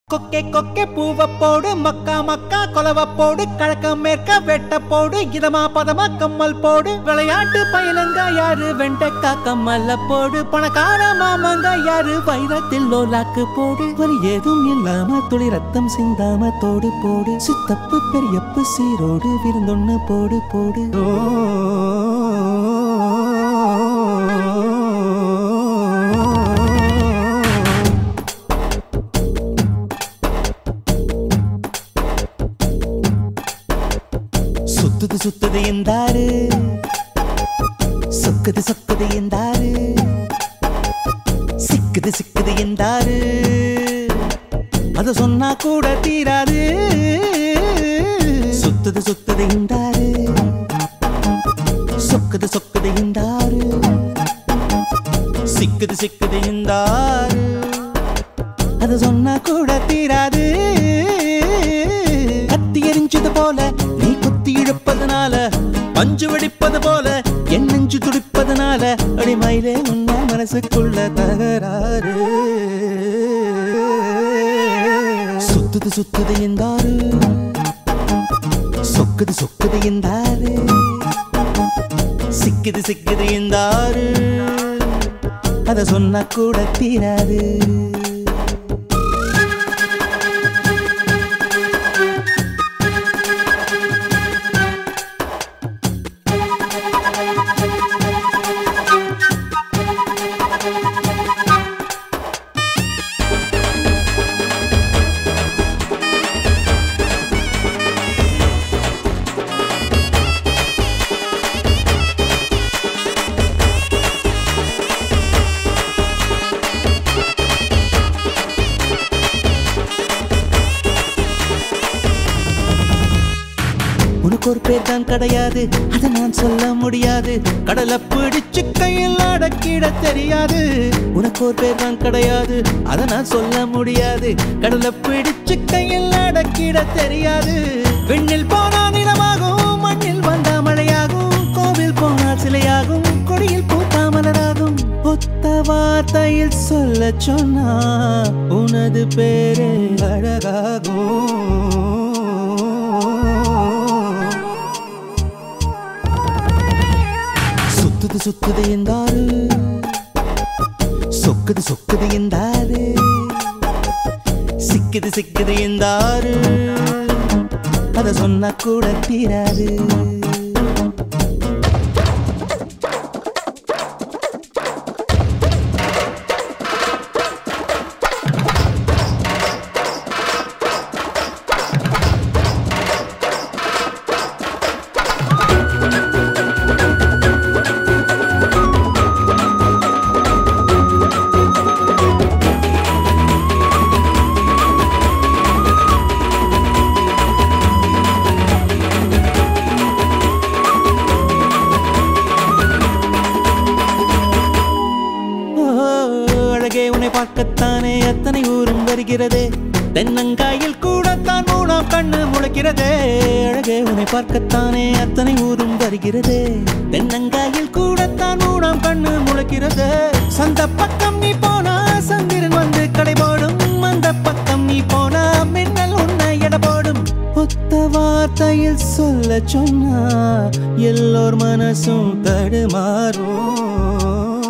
கொக்கே கொக்கே பூவ போடு மக்கா மக்கா கொலவ போடு கிழக்க மேற்க வெட்ட போடு இதமா பதமா கம்மல் போடு விளையாட்டு பயிலங்க யாரு வெண்டைக்கா கம்மல்ல போடு பணக்கார மாமங்க யாரு வைரத்தில் லோலாக்கு போடு வலி ஏதும் இல்லாம துளி ரத்தம் சிந்தாம தோடு போடு சித்தப்பு பெரியப்பு சீரோடு விருந்தொன்னு போடு போடு சுத்துது சுத்துது எந்தாரு சொக்குது சொக்குது எந்தாரு சிக்குது சிக்குது எந்தாரு அத சொன்னா கூட தீராது சுத்துது சுத்துது எந்தாரு சொக்குது சொக்குது எந்தாரு சிக்குது சிக்குது எந்தாரு அது சொன்னா கூட தீராது கத்தி எரிஞ்சது போல நீ குத்தி இழுப்பதனால பஞ்சு வெடிப்பது போல என் நெஞ்சு துடிப்பதனால அடிமயிலே உன்ன மனசுக்குள்ள தகராறு சுத்துது சுத்துது எந்தாரு சொக்குது சொக்குது எந்தாரு சிக்குது சிக்குது எந்தாரு அத சொன்னா கூட தீராது உனக்கு ஒரு பேர் தான் கிடையாது அதை நான் சொல்ல முடியாது கடலை பிடிச்சு கையில் அடக்கிட தெரியாது உனக்கு ஒரு பேர் தான் கிடையாது அதை நான் சொல்ல முடியாது கடலை பிடிச்சு கையில் அடக்கிட தெரியாது விண்ணில் போனா நிலமாகும் மண்ணில் வந்தா மழையாகும் கோவில் போனால் சிலையாகும் கொடியில் பூத்தா மலராகும் ஒத்த வார்த்தையில் சொல்ல சொன்னா உனது பேரே அழகாகும் சுத்துது சுத்துது எந்தாரு சொக்குது சொக்குது எந்தாரு சிக்குது சிக்குது எந்தாரு அத சொன்னா கூட தீராது ஓ, அழகே உன்னை பார்க்கத்தானே அத்தனை ஊரும் வருகிறதே தென்னங்காயில் கூடத்தான் மூணாம் கண்ணு முளைக்கிறதே அழகே உன்னை பார்க்கத்தானே அத்தனை ஊரும் வருகிறதே தென்னங்காயில் கூடத்தான் மூணாம் கண்ணு முளைக்கிறதே சந்த பக்கம் நீ போனா சந்திரன் வந்து கடை போடும் அந்த பக்கம் நீ போனா மின்னல் உன்னை எடை போடும் ஒத்த வார்த்தையில் சொல்ல சொன்னா எல்லோர் மனசும் தடுமாறும்